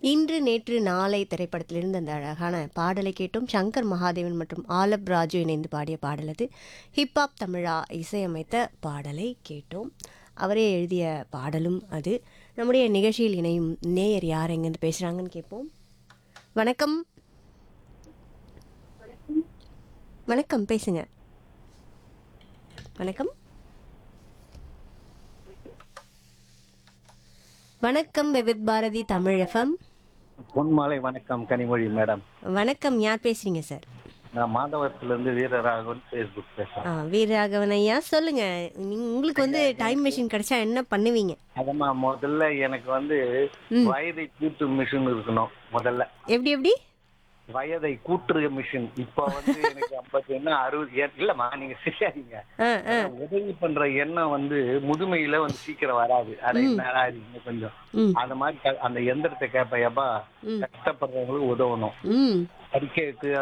இன்று நேற்று நாளை திரைப்படத்திலிருந்து அந்த அழகான பாடலை கேட்டோம் சங்கர் மகாதேவன் மற்றும் ஆலப் ராஜு இணைந்து பாடிய பாடல் அது ஹிப்ஹாப் தமிழா இசையமைத்த பாடலை கேட்டோம் அவரே எழுதிய பாடலும் அது நம்முடைய நிகழ்ச்சியில் இணையும் நேயர் யார் எங்கேருந்து பேசுகிறாங்கன்னு கேட்போம் வணக்கம் வணக்கம் பேசுங்க வணக்கம் வணக்கம் விவித் பாரதி தமிழ் எஃப்எம் பொன்மாலை வணக்கம் கனிமொழி மேடம் வணக்கம் யார் பேசுறீங்க சார் நான் மாதவரத்துல வீரராகவன் ஃபேஸ்புக் ஆ பேசுறேன் வீரராகவன் ஐயா சொல்லுங்க நீங்க உங்களுக்கு வந்து டைம் மிஷின் கிடைச்சா என்ன பண்ணுவீங்க அதம்மா முதல்ல எனக்கு வந்து வயதை கூட்டு மிஷின் இருக்கணும் முதல்ல எப்படி எப்படி வயதை கூட்டுற மிஷின் இப்போ வந்து எனக்கு ஐம்பத்தி ஒண்ணு அறுபது ஏ- இல்லம்மா நீங்க சரியாதீங்க ஆ ஆ உதவி பண்ற எண்ணம் வந்து முதுமையில வந்து சீக்கிரம் வராது அடை நேரா இருக்கீங்க கொஞ்சம் ம் அந்த மாதிரி க- அந்த எந்திரத்தை கேட்ப ஏப்பா ம். கஷ்டப்படுறவங்களுக்கு உதவணும் ம் படிக்கிறதுக்கு